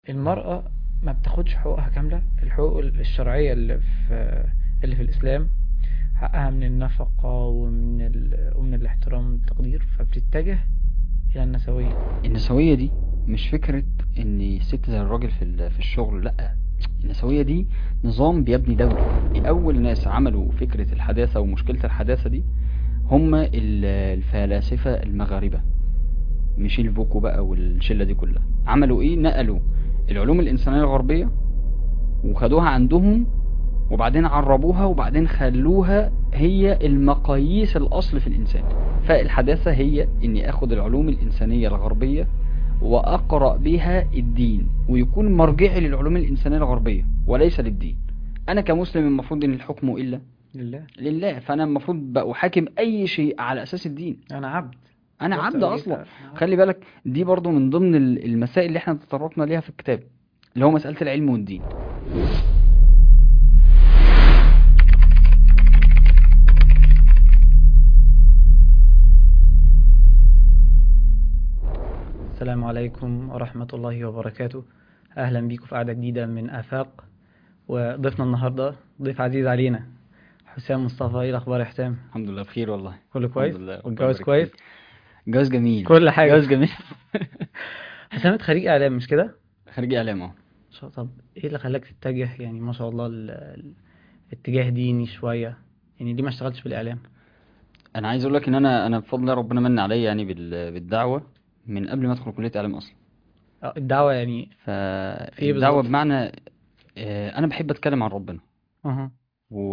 المرأة ما بتاخدش حقوقها كاملة الحقوق الشرعية اللي في اللي في الإسلام حقها من النفقة ومن ال... ومن الاحترام والتقدير فبتتجه إلى النسوية النسوية دي مش فكرة ان الست زي الراجل في ال- في الشغل لا النسوية دي نظام بيبني دولة اول ناس عملوا فكرة الحداثة ومشكلة الحداثة دي هم ال- الفلاسفة المغاربة ميشيل فوكو بقى والشلة دي كلها عملوا ايه نقلوا العلوم الانسانية الغربية وخدوها عندهم وبعدين عربوها وبعدين خلوها هي المقاييس الاصل في الانسان فالحداثة هي اني اخد العلوم الانسانية الغربية واقرأ بها الدين ويكون مرجعي للعلوم الانسانية الغربية وليس للدين انا كمسلم المفروض ان الحكم الا لله لله فانا المفروض بقى احاكم اي شيء على اساس الدين أنا عبد انا رحت عبد وجيت اصلا أنا عبد. خلي بالك دي برضو من ضمن ال- المسائل اللي احنا تطرقنا ليها في الكتاب اللي هو مسألة العلم والدين السلام عليكم ورحمة الله وبركاته أهلا بيكم في قعدة جديدة من آفاق وضيفنا النهاردة ضيف عزيز علينا حسام مصطفى إيه الأخبار يا حسام؟ الحمد لله بخير والله كله كويس؟ الحمد لله ربنا والجواز يبارك كويس؟ فيك. جواز جميل كل حاجة جواز جميل حسام أنت خريج إعلام مش كده؟ خريج اعلام اهو شا- طب إيه اللي خلاك تتجه يعني ما شاء الله ال- ال- اتجاه ديني شوية يعني ليه ما اشتغلتش بالإعلام؟ انا عايز اقول لك ان انا انا بفضل الله ربنا من عليا يعني بال- بالدعوة من قبل ما ادخل كلية اعلام اصلا آه، الدعوة يعني فالدعوة بالظبط؟ بمعنى آه، انا بحب اتكلم عن ربنا أها و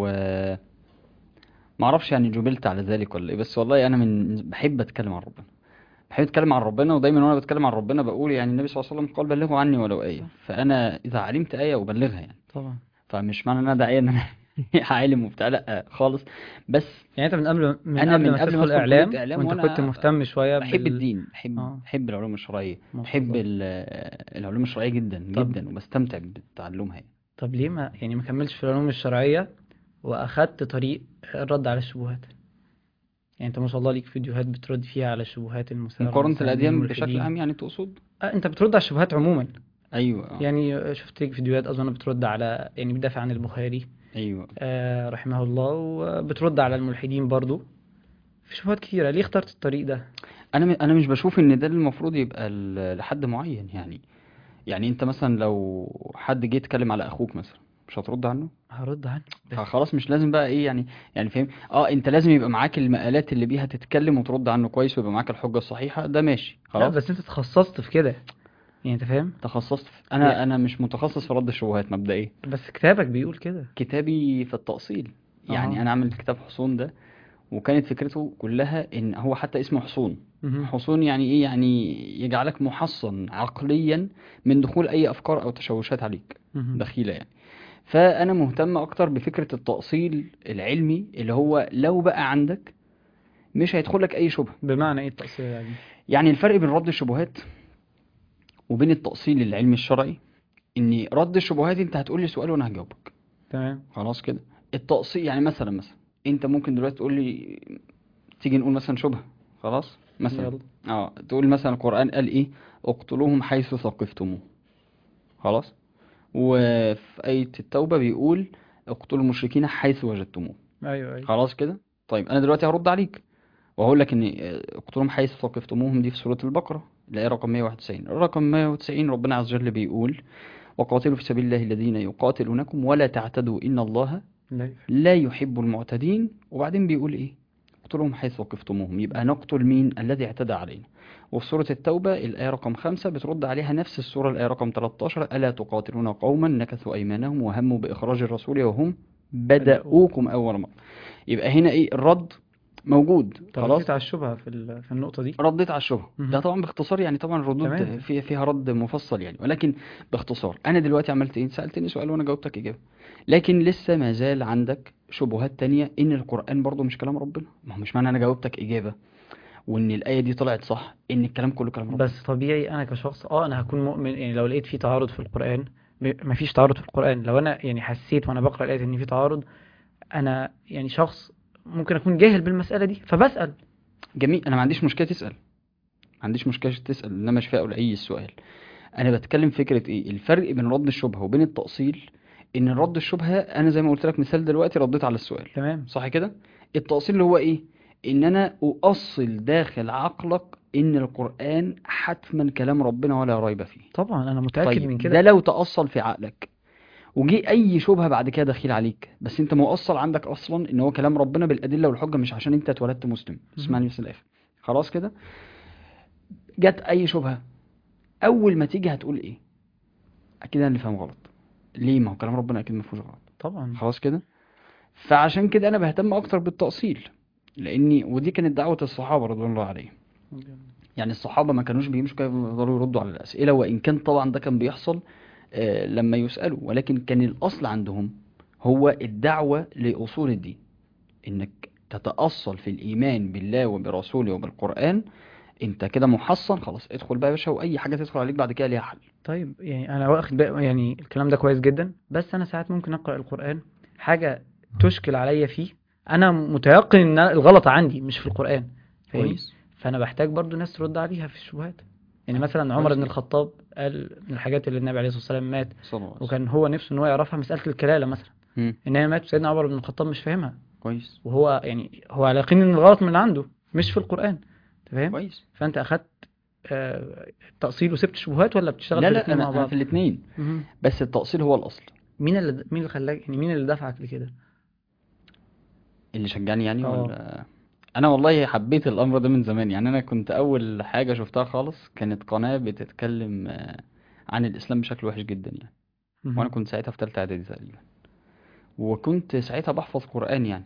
ما اعرفش يعني جبلت على ذلك ولا ايه بس والله انا من بحب اتكلم عن ربنا بحب اتكلم عن ربنا ودايما وانا بتكلم عن ربنا بقول يعني النبي صلى الله عليه وسلم قال بلغوا عني ولو آية فانا اذا علمت آية ابلغها يعني طبعا فمش معنى ان انا داعية ان انا عالم وبتاع لا خالص بس يعني أنت من قبل من أنا قبل من ما قبل ما تدخل أدخل كلية إعلام إعلام وأنت وأنا كنت مهتم شوية بحب بال الدين بحب آه. بحب العلوم الشرعية ما شاء بحب الله ال- العلوم الشرعية جدا طب جدا وبستمتع بتعلمها يعني. طب ليه ما يعني ما كملتش في العلوم الشرعية وأخدت طريق الرد على الشبهات يعني أنت ما شاء الله ليك فيديوهات بترد فيها على الشبهات المثارة مقارنة مثلا من الأديان بشكل الملحدين عام يعني تقصد؟ أه أنت بترد على الشبهات عموما أيوه آه. يعني شفت لك فيديوهات أظن بترد على يعني بتدافع عن البخاري أيوه آه رحمه الله وبترد على الملحدين برضو في شبهات كتيرة ليه اخترت الطريق ده؟ انا م- انا مش بشوف ان ده المفروض يبقى ل- لحد معين يعني يعني انت مثلا لو حد جه يتكلم على اخوك مثلا مش هترد عنه هرد عنه بس فخلاص مش لازم بقى ايه يعني يعني فاهم اه انت لازم يبقى معاك المقالات اللي بيها تتكلم وترد عنه كويس ويبقى معاك الحجة الصحيحة ده ماشي لا خلاص بس أنت تخصصت في كده يعني أنت فاهم؟ تخصصت في... انا يعني انا مش متخصص في رد الشبهات مبدئيا بس كتابك بيقول كده كتابي في التأصيل يعني أها انا عامل كتاب حصون ده وكانت فكرته كلها ان هو حتى اسمه حصون مهم. حصون يعني ايه يعني يجعلك محصن عقليا من دخول اي افكار او تشوشات عليك مهم. دخيلة يعني فانا مهتم اكتر بفكرة التأصيل العلمي اللي هو لو بقى عندك مش هيدخلك اي شبهة بمعنى إيه التأصيل العلمي؟ يعني الفرق بين رد الشبهات وبين التأصيل العلمي الشرعي ان رد الشبهات انت هتقول لي سؤال وانا هجاوبك تمام خلاص كده التأصيل يعني مثلا مثلا انت ممكن دلوقتي تقول لي تيجي نقول مثلا شبهة خلاص مثلا يلا اه تقول مثلا القرآن قال ايه اقتلوهم حيث ثقفتموه خلاص وفي آية التوبة بيقول اقتلوا المشركين حيث وجدتموه أيوه أيوه خلاص كده طيب انا دلوقتي هرد عليك وهقول لك ان آه، اقتلوهم حيث ثقفتموهم دي في سورة البقرة الآية رقم 191 رقم 190 ربنا عز وجل بيقول وقاتلوا في سبيل الله الذين يقاتلونكم ولا تعتدوا إن الله لا لا يحب المعتدين وبعدين بيقول ايه اقتلوهم حيث وقفتموهم يبقى نقتل مين الذي اعتدى علينا وفي سورة التوبة الآية رقم خمسة بترد عليها نفس السورة الآية رقم 13 ألا تقاتلون قوما نكثوا أيمانهم وهموا بإخراج الرسول وهم بدأوكم أول مرة يبقى هنا ايه الرد موجود طب خلاص رديت على الشبهة في ال- في النقطة دي رديت على الشبهة مهم. ده طبعا باختصار يعني طبعا الردود تمام في فيها رد مفصل يعني ولكن باختصار انا دلوقتي عملت ايه سألتني سؤال وانا جاوبتك اجابة لكن لسه ما زال عندك شبهات تانية ان القرآن برضو مش كلام ربنا ما هو مش معنى انا جاوبتك اجابة وان الآية دي طلعت صح ان الكلام كله كلام ربنا بس طبيعي انا كشخص اه انا هكون مؤمن يعني لو لقيت في تعارض في القرآن ب- مفيش تعارض في القرآن لو انا يعني حسيت وانا بقرأ الآية ان في تعارض انا يعني شخص ممكن اكون جاهل بالمسألة دي فبسأل جميل انا ما عنديش مشكلة تسأل ما عنديش مشكلة تسأل انما مش فيها اي السؤال انا بتكلم فكره ايه الفرق بين رد الشبهه وبين التاصيل ان رد الشبهه انا زي ما قلت لك مثال دلوقتي رديت على السؤال تمام صح كده التأصيل اللي هو ايه ان انا اؤصل داخل عقلك ان القرآن حتما كلام ربنا ولا ريب فيه طبعا انا متاكد طيب من ده كده لو تأصل في عقلك وجي اي شبهة بعد كده دخيل عليك بس انت مؤصل عندك اصلا ان هو كلام ربنا بالادلة والحجة مش عشان انت اتولدت مسلم اسمعني بس الاخر خلاص كده جت اي شبهة اول ما تيجي هتقول ايه اكيد انا اللي فاهم غلط ليه ما هو كلام ربنا اكيد ما فيهوش غلط طبعا خلاص كده فعشان كده انا بهتم اكتر بالتأصيل لاني ودي كانت دعوة الصحابة رضوان الله عليهم يعني الصحابة ما كانوش بيمشوا كده يفضلوا يردوا على الأسئلة وإن كان طبعا ده كان بيحصل آه، لما يسألوا ولكن كان الأصل عندهم هو الدعوة لأصول الدين إنك تتأصل في الإيمان بالله وبرسوله وبالقرآن أنت كده محصن خلاص ادخل بقى يا باشا وأي حاجة تدخل عليك بعد كده ليها حل طيب يعني انا واخد بقى يعني الكلام ده كويس جدا بس انا ساعات ممكن اقرا القران حاجه تشكل عليا فيه انا متيقن ان أنا الغلط عندي مش في القران فاهمني كويس فانا بحتاج برضو ناس ترد عليها في الشبهات يعني مثلا عمر كويس بن جدا. الخطاب قال من الحاجات اللي النبي عليه الصلاه والسلام مات صلى الله عليه وسلم وكان هو نفسه ان هو يعرفها مساله الكلاله مثلا مم. ان هي مات سيدنا عمر بن الخطاب مش فاهمها كويس وهو يعني هو على يقين ان الغلط من عنده مش في القران انت فاهم كويس فانت اخدت آه، تأصيل وسبت شبهات ولا بتشتغل لا في لا الاتنين أنا مع أنا بعض في الاتنين مهم. بس التأصيل هو الأصل مين اللي مين اللي خلاك يعني مين اللي دفعك لكده اللي شجعني يعني اه. ولا انا والله حبيت الامر ده من زمان يعني انا كنت اول حاجه شفتها خالص كانت قناه بتتكلم آه، عن الاسلام بشكل وحش جدا يعني مهم. وانا كنت ساعتها في ثالثه اعدادي تقريبا وكنت ساعتها بحفظ قران يعني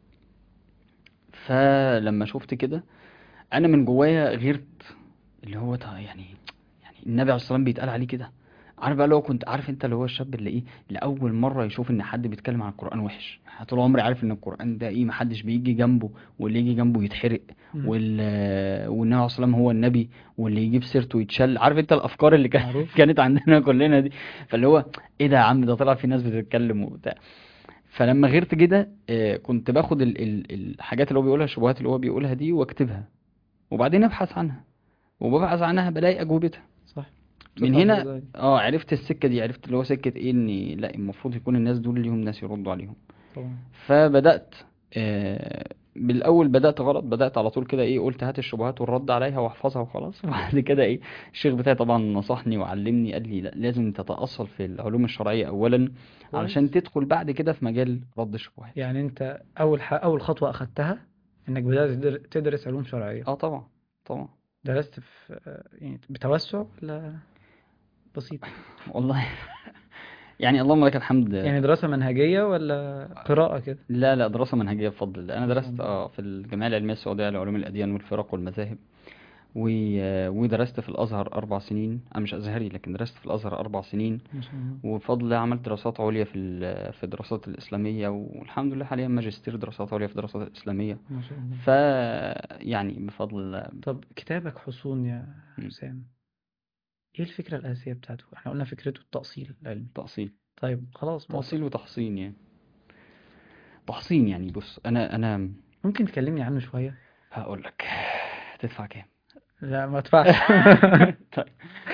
فلما شفت كده انا من جوايا غيرت اللي هو طيب يعني يعني النبي عليه الصلاه والسلام بيتقال عليه كده عارف بقى اللي هو كنت عارف انت اللي هو الشاب اللي ايه لاول مره يشوف ان حد بيتكلم عن القران وحش طول عمري عارف ان القران ده ايه محدش بيجي جنبه واللي يجي جنبه يتحرق مم. وال والنبي عليه الصلاه والسلام هو النبي واللي يجيب سيرته يتشل عارف انت الافكار اللي كان معروف. كانت عندنا كلنا دي فاللي هو ايه ده يا عم ده طلع في ناس بتتكلم وبتاع فلما غيرت كده آه، كنت باخد ال ال الحاجات اللي هو بيقولها الشبهات اللي هو بيقولها دي واكتبها وبعدين ابحث عنها وببحث عنها بلاقي اجوبتها صح من تطلع هنا بإزاي؟ اه عرفت السكه دي عرفت اللي هو سكه ايه ان لا المفروض يكون الناس دول ليهم ناس يردوا عليهم طبعا فبدات آه بالاول بدات غلط بدات على طول كده ايه قلت هات الشبهات والرد عليها واحفظها وخلاص وبعد كده ايه الشيخ بتاعي طبعا نصحني وعلمني قال لي لا لازم تتاصل في العلوم الشرعيه اولا علشان تدخل بعد كده في مجال رد الشبهات يعني انت اول ح... اول خطوه اخدتها انك بدات تدر- تدرس علوم شرعيه اه طبعا طبعا درست في آه، يعني بتوسع ولا بسيط والله يعني اللهم لك الحمد يعني دراسه منهجيه ولا قراءه كده لا لا دراسة منهجية بفضل الله أنا ما شاء درست الله. اه في الجمعية العلمية السعودية لعلوم الأديان والفرق والمذاهب و... آه، ودرست في الأزهر أربع سنين أنا مش أزهري لكن درست في الأزهر أربع سنين ما شاء الله وبفضل الله عملت دراسات عليا في ال... في الدراسات الإسلامية والحمد لله حاليا ماجستير دراسات عليا في الدراسات الإسلامية ما شاء الله ف يعني بفضل الله طب كتابك حصون يا مم. حسام ايه الفكره الاساسيه بتاعته احنا قلنا فكرته التأصيل العلمي تأصيل طيب خلاص ما تأصيل وتحصين يعني تحصين يعني بص أنا أنا ممكن تكلمني عنه شويه هقول لك تدفع كام لا ما ادفعش طيب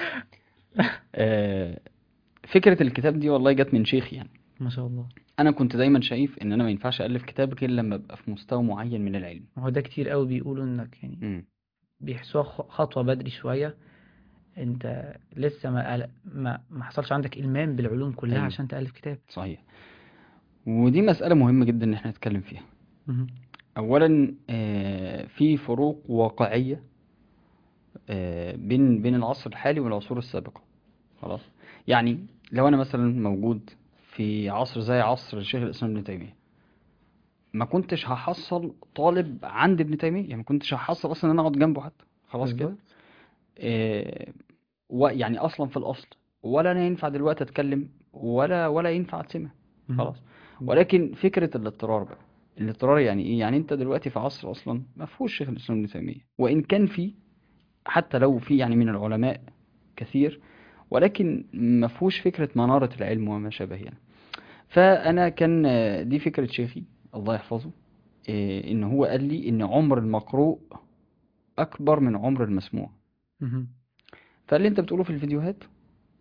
آه، فكرة الكتاب دي والله جت من شيخي يعني ما شاء الله انا كنت دايما شايف ان انا ما ينفعش الف كتاب غير لما ابقى في مستوى معين من العلم ما هو ده كتير قوي بيقولوا انك يعني امم بيحسوها خ- خطوة بدري شوية انت لسه ما ما ما حصلش عندك المام بالعلوم كلها أيوة. عشان تألف كتاب صحيح ودي مسألة مهمة جدا ان احنا نتكلم فيها مهم. اولا آه، في فروق واقعية آه، بين بين العصر الحالي والعصور السابقة خلاص يعني لو انا مثلا موجود في عصر زي عصر شيخ الاسلام ابن تيمية ما كنتش هحصل طالب عند ابن تيمية يعني ما كنتش هحصل اصلا ان انا اقعد جنبه حتى خلاص كده بالظبط. آه، ويعني اصلا في الاصل ولا انا ينفع دلوقتي اتكلم ولا ولا ينفع اتسمع مهم. خلاص ولكن فكرة الاضطرار بقى الاضطرار يعني ايه يعني انت دلوقتي في عصر اصلا ما فيهوش شيخ الاسلام ابن تيمية وان كان في حتى لو في يعني من العلماء كثير ولكن ما فيهوش فكرة منارة العلم وما شابه يعني فانا كان آه، دي فكرة شيخي الله يحفظه آه، ان هو قال لي ان عمر المقروء اكبر من عمر المسموع مهم. فاللي انت بتقوله في الفيديوهات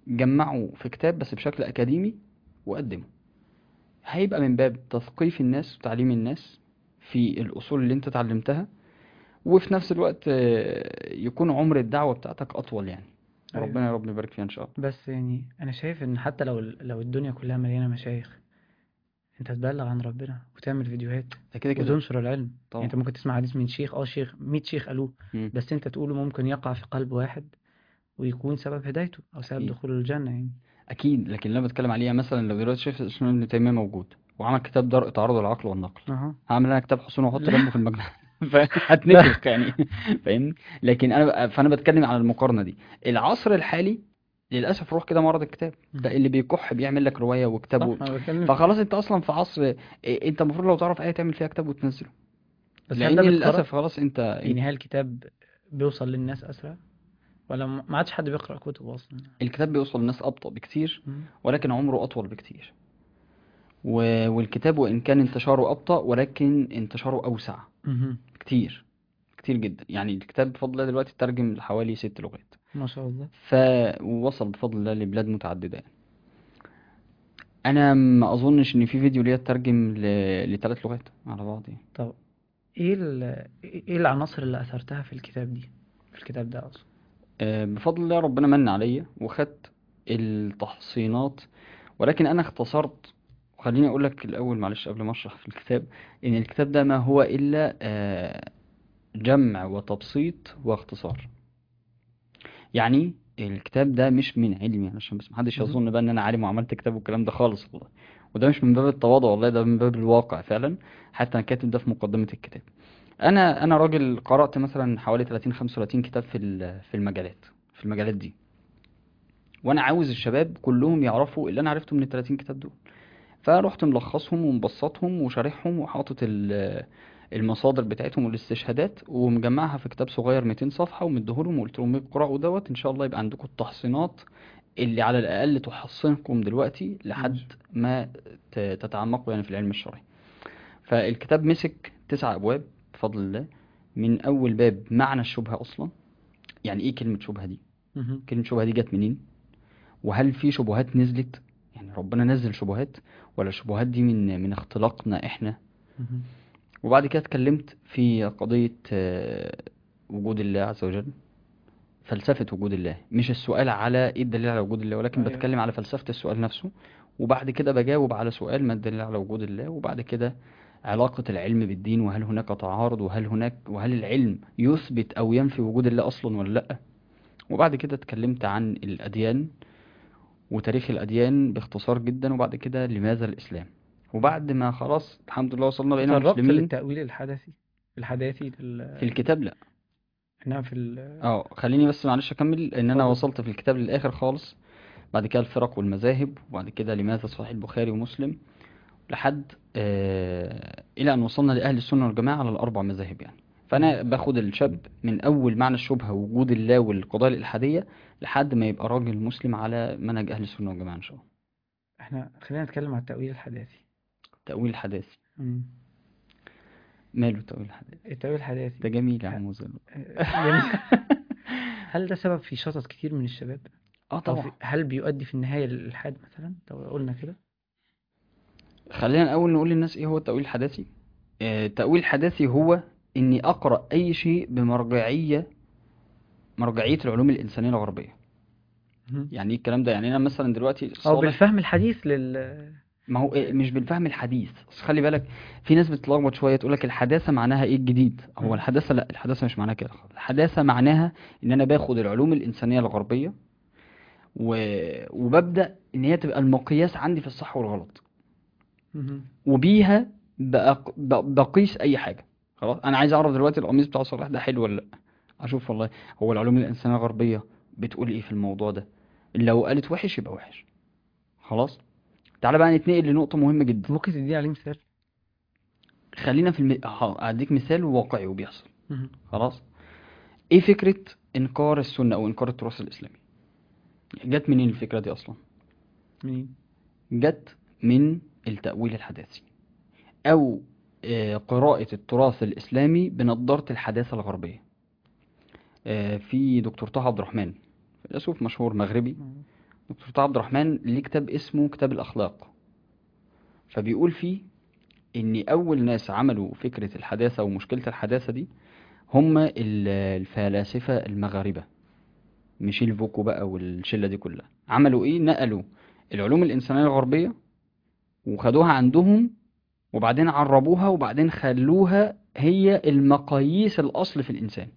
جمعه في كتاب بس بشكل أكاديمي وقدمه هيبقى من باب تثقيف الناس وتعليم الناس في الأصول اللي انت اتعلمتها وفي نفس الوقت آه، يكون عمر الدعوة بتاعتك أطول يعني أيوة. ربنا يا رب يبارك فيها إن شاء الله بس يعني انا شايف ان حتى لو لو الدنيا كلها مليانه مشايخ انت تبلغ عن ربنا وتعمل فيديوهات ده كده كده وتنشر العلم يعني طبعا انت ممكن تسمع حديث من شيخ اه شيخ 100 شيخ قالوه مم. بس انت تقوله ممكن يقع في قلب واحد ويكون سبب هدايته او سبب أكيد. دخوله الجنه يعني أكيد لكن اللي أنا بتكلم عليها مثلا لو دلوقتي شايف الإسلام ابن تيمية موجود وعمل كتاب درء تعارض العقل والنقل اها هعمل انا كتاب حصون واحطه لا. جنبه في المجمع هتنفخ يعني فاهمني لكن انا فانا بتكلم على المقارنه دي العصر الحالي للاسف روح كده معرض الكتاب ده اللي بيكح بيعمل لك روايه وكتاب و... صح انا بتكلم فخلاص انت اصلا في عصر إيه، انت المفروض لو تعرف ايه تعمل فيها كتاب وتنزله بس هل لان ده بالقرار؟ للاسف خلاص انت يعني هل الكتاب بيوصل للناس اسرع ولا ما ما عادش حد بيقرا كتب اصلا الكتاب بيوصل للناس ابطا بكتير مم. ولكن عمره اطول بكتير و... والكتاب وان كان انتشاره ابطا ولكن انتشاره اوسع مهم. كتير كتير جدا يعني الكتاب بفضل الله دلوقتي ترجم لحوالي ست لغات ما شاء الله فوصل بفضل الله لبلاد متعددة يعني. انا ما اظنش ان في فيديو ليا اترجم ل... لثلاث لغات على بعض يعني طب ايه ال... ايه العناصر اللي اثرتها في الكتاب دي في الكتاب ده اصلا آه، بفضل الله ربنا من عليا وخدت التحصينات ولكن انا اختصرت وخليني اقول لك الاول معلش قبل ما اشرح في الكتاب ان الكتاب ده ما هو الا آه، جمع وتبسيط واختصار يعني الكتاب ده مش من علمي عشان بس محدش مهم. يظن بقى ان انا عالم وعملت كتاب والكلام ده خالص والله وده مش من باب التواضع والله ده من باب الواقع فعلا حتى انا كاتب ده في مقدمة الكتاب انا انا راجل قرأت مثلا حوالي 30 35 كتاب في ال- في المجالات في المجالات دي وانا عاوز الشباب كلهم يعرفوا اللي انا عرفته من ال 30 كتاب دول فرحت ملخصهم ومبسطهم وشارحهم وحاطط ال- المصادر بتاعتهم والاستشهادات ومجمعها في كتاب صغير 200 صفحة ومديهولهم وقلت لهم اقرأوا دوت ان شاء الله يبقى عندكم التحصينات اللي على الأقل تحصنكم دلوقتي لحد ماشي. ما ت- تتعمقوا يعني في العلم الشرعي فالكتاب مسك تسع أبواب بفضل الله من أول باب معنى الشبهة أصلا يعني إيه كلمة شبهة دي مهم. كلمة شبهة دي جت منين وهل في شبهات نزلت يعني ربنا نزل شبهات ولا الشبهات دي من من اختلاقنا احنا مهم. وبعد كده اتكلمت في قضية آه، وجود الله عز وجل فلسفة وجود الله مش السؤال على ايه الدليل على وجود الله ولكن أيوة. بتكلم على فلسفة السؤال نفسه وبعد كده بجاوب على سؤال ما الدليل على وجود الله وبعد كده علاقة العلم بالدين وهل هناك تعارض وهل هناك وهل العلم يثبت أو ينفي وجود الله أصلا ولا لأ وبعد كده اتكلمت عن الأديان وتاريخ الأديان باختصار جدا وبعد كده لماذا الإسلام وبعد ما خلاص الحمد لله وصلنا بقينا تعرضت مسلمين للتأويل الحدثي الحداثي لل... في الكتاب لا نعم في ال... اه خليني بس معلش اكمل ان انا اتفضل. وصلت في الكتاب للاخر خالص بعد كده الفرق والمذاهب وبعد كده لماذا صحيح البخاري ومسلم لحد آه الى ان وصلنا لاهل السنه والجماعه على الاربع مذاهب يعني فانا باخد الشاب من اول معنى الشبهه وجود الله والقضايا الالحاديه لحد ما يبقى راجل مسلم على منهج اهل السنه والجماعه ان شاء الله احنا خلينا نتكلم عن التأويل الحداثي تاويل الحداثي مم. ماله التاويل الحداثي التأويل الحداثي ده جميل يا عم وزير آه، جميل. هل ده سبب في شطط كتير من الشباب اه أو طبعا في... هل بيؤدي في النهاية للإلحاد مثلا لو قلنا كده خلينا الأول نقول للناس إيه هو التأويل الحداثي آه، التأويل الحداثي هو إني أقرأ أي شيء بمرجعية مرجعية العلوم الإنسانية الغربية مهم. يعني إيه الكلام ده يعني أنا مثلا دلوقتي أو صالح بالفهم الحديث لل ما هو إيه مش بالفهم الحديث بس خلي بالك في ناس بتتلخبط شوية تقول لك الحداثة معناها إيه الجديد مم. هو الحداثة لا الحداثة مش معناها كده خالص. الحداثة معناها إن أنا باخد العلوم الإنسانية الغربية و... وببدأ إن هي تبقى المقياس عندي في الصح والغلط مهم. وبيها بأق... ب- بقيس اي حاجه خلاص انا عايز اعرف دلوقتي القميص بتاع صلاح ده حلو ولا لا اشوف والله هو العلوم الانسانيه الغربيه بتقول ايه في الموضوع ده لو قالت وحش يبقى وحش خلاص تعالى بقى نتنقل لنقطه مهمه جدا ممكن تديني عليه مثال خلينا في الم... ه- هديك مثال واقعي وبيحصل مهم. خلاص ايه فكره انكار السنه او انكار التراث الاسلامي جت منين الفكره دي اصلا منين جت من التأويل الحداثي أو آه، قراءة التراث الإسلامي بنظارة الحداثة الغربية آه، في دكتور طه عبد الرحمن فيلسوف مشهور مغربي مم. دكتور طه عبد الرحمن ليه كتاب اسمه كتاب الأخلاق فبيقول فيه إن أول ناس عملوا فكرة الحداثة ومشكلة الحداثة دي هم ال- الفلاسفة المغاربة ميشيل فوكو بقى والشلة دي كلها عملوا إيه نقلوا العلوم الإنسانية الغربية وخدوها عندهم وبعدين عربوها وبعدين خلوها هي المقاييس الأصل في الإنسان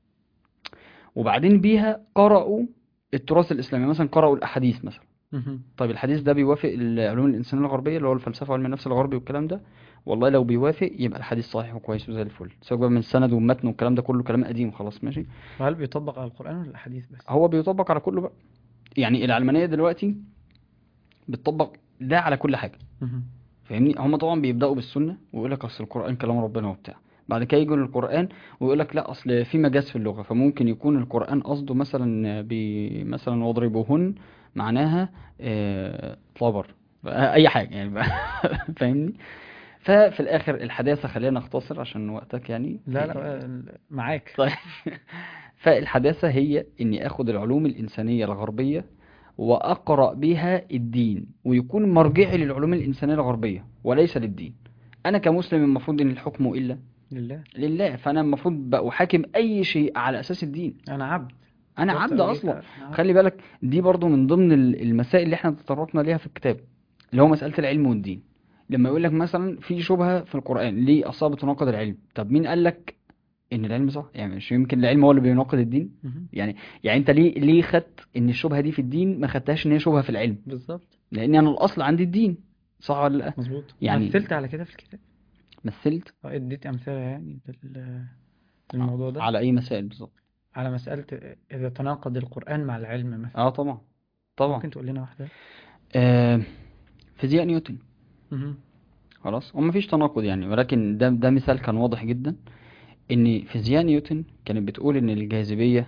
وبعدين بيها قرأوا التراث الإسلامي مثلا قرأوا الأحاديث مثلا مهم. طيب الحديث ده بيوافق العلوم الإنسانية الغربية اللي هو الفلسفة وعلم النفس الغربي والكلام ده والله لو بيوافق يبقى الحديث صحيح وكويس وزي الفل سواء بقى من سند ومتن والكلام ده كله كلام قديم خلاص ماشي وهل بيطبق على القرآن ولا الحديث بس هو بيطبق على كله بقى يعني العلمانية دلوقتي بتطبق ده على كل حاجة مهم. فاهمني هم طبعا بيبداوا بالسنه ويقول لك اصل القران كلام ربنا وبتاع بعد كده يجوا للقران ويقول لك لا اصل في مجاز في اللغه فممكن يكون القران قصده مثلا ب مثلا واضربوهن معناها آه، طبر اي حاجه يعني بقى فاهمني ففي الاخر الحداثه خلينا نختصر عشان وقتك يعني لا لا معاك طيب فالحداثة هي إني آخد العلوم الإنسانية الغربية وأقرأ بها الدين ويكون مرجعي للعلوم الإنسانية الغربية وليس للدين أنا كمسلم المفروض إن الحكم إلا لله لله فأنا المفروض بقى أحاكم أي شيء على أساس الدين أنا عبد أنا شفت عبد أمريكا؟ أصلا أنا عبد. خلي بالك دي برضو من ضمن ال- المسائل اللي احنا تطرقنا ليها في الكتاب اللي هو مسألة العلم والدين لما يقول لك مثلا في شبهة في القرآن ليه أصابة تناقض العلم طب مين قال لك إن العلم صح يعني مش يمكن العلم هو اللي بيناقض الدين مهم. يعني يعني انت ليه ليه خدت ان الشبهه دي في الدين ما خدتهاش ان هي شبهه في العلم بالظبط لان انا الاصل عندي الدين صح ولا لا مظبوط يعني- مثلت على كده في الكتاب مثلت أه، اديت أمثلة يعني لل- للموضوع ده على اي مسائل بالظبط على مسألة إذا تناقض القرآن مع العلم مثلا اه طبعا طبعا ممكن تقول لنا واحدة آه فيزياء نيوتن مهم. خلاص وما فيش تناقض يعني ولكن ده ده مثال كان واضح جدا ان فيزياء نيوتن كانت بتقول ان الجاذبيه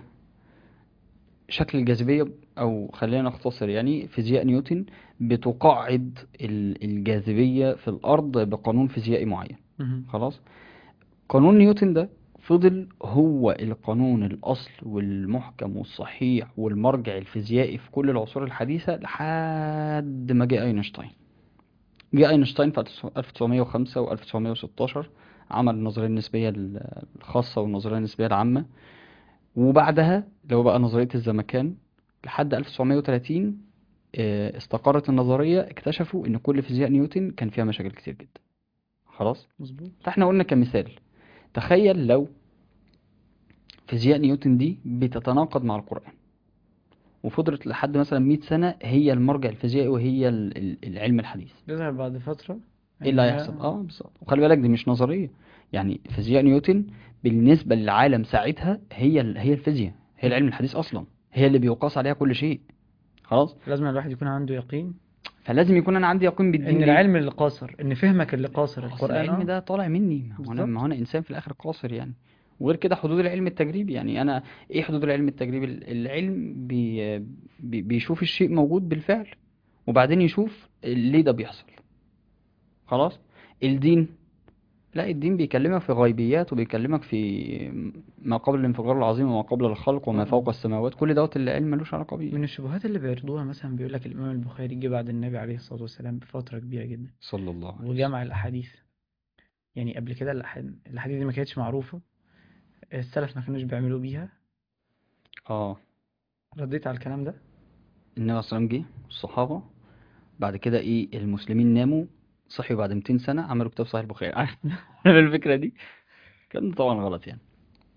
شكل الجاذبيه او خلينا نختصر يعني فيزياء نيوتن بتقعد ال- الجاذبيه في الارض بقانون فيزيائي معين مهم. خلاص قانون نيوتن ده فضل هو القانون الأصل والمحكم والصحيح والمرجع الفيزيائي في كل العصور الحديثة لحد ما جه أينشتاين جه أينشتاين في 1905 و 1916 عمل النظرية النسبية ال- الخاصة والنظرية النسبية العامة وبعدها اللي هو بقى نظرية الزمكان لحد 1930 آه، استقرت النظرية اكتشفوا إن كل فيزياء نيوتن كان فيها مشاكل كتير جدا خلاص مظبوط فاحنا قلنا كمثال تخيل لو فيزياء نيوتن دي بتتناقض مع القرآن وفضلت لحد مثلا 100 سنة هي المرجع الفيزيائي وهي ال- ال- العلم الحديث يظهر بعد فترة ايه اللي إن- هيحصل اه بالظبط وخلي بالك دي مش نظرية يعني فيزياء نيوتن بالنسبة للعالم ساعتها هي ال- هي الفيزياء هي العلم الحديث اصلا هي اللي بيقاس عليها كل شيء خلاص لازم الواحد يكون عنده يقين فلازم يكون انا عندي يقين بالدين ان ليه؟ العلم اللي قاصر ان فهمك اللي قاصر أصل القرآن العلم اه ده طالع مني ما هو انا بالظبط. ما هو انا انسان في الاخر قاصر يعني وغير كده حدود العلم التجريبي يعني انا ايه حدود العلم التجريبي العلم بي بي بيشوف الشيء موجود بالفعل وبعدين يشوف ليه ده بيحصل خلاص الدين لا الدين بيكلمك في غيبيات وبيكلمك في ما قبل الانفجار العظيم وما قبل الخلق وما آه. فوق السماوات كل دوت العلم ملوش علاقة بيه من الشبهات اللي بيعرضوها مثلا بيقول لك الإمام البخاري جه بعد النبي عليه الصلاة والسلام بفترة كبيرة جدا صلى الله عليه وسلم وجمع الأحاديث يعني قبل كده الأح- الأحاديث دي ما كانتش معروفة السلف ما كانوش بيعملوا بيها اه رديت على الكلام ده النبي عليه الصلاة والسلام جه الصحابة بعد كده ايه المسلمين ناموا صحيوا بعد 200 سنة عملوا كتاب صحيح البخاري عارف الفكرة دي كان طبعا غلط يعني